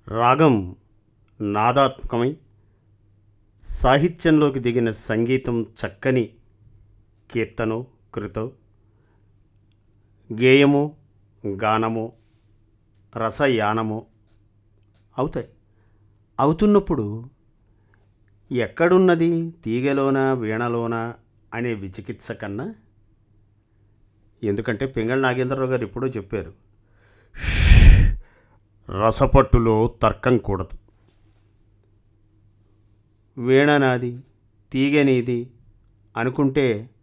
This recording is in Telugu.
రాగం నాదాత్మకమై సాహిత్యంలోకి దిగిన సంగీతం చక్కని కీర్తనో కృతో గేయము గానము రసయానము అవుతాయి అవుతున్నప్పుడు ఎక్కడున్నది తీగలోన వీణలోన అనే విచికిత్స కన్నా ఎందుకంటే పింగళ నాగేంద్రరావు గారు ఎప్పుడో చెప్పారు రసపట్టులో తర్కం కూడదు వీణ నాది తీగ నీది అనుకుంటే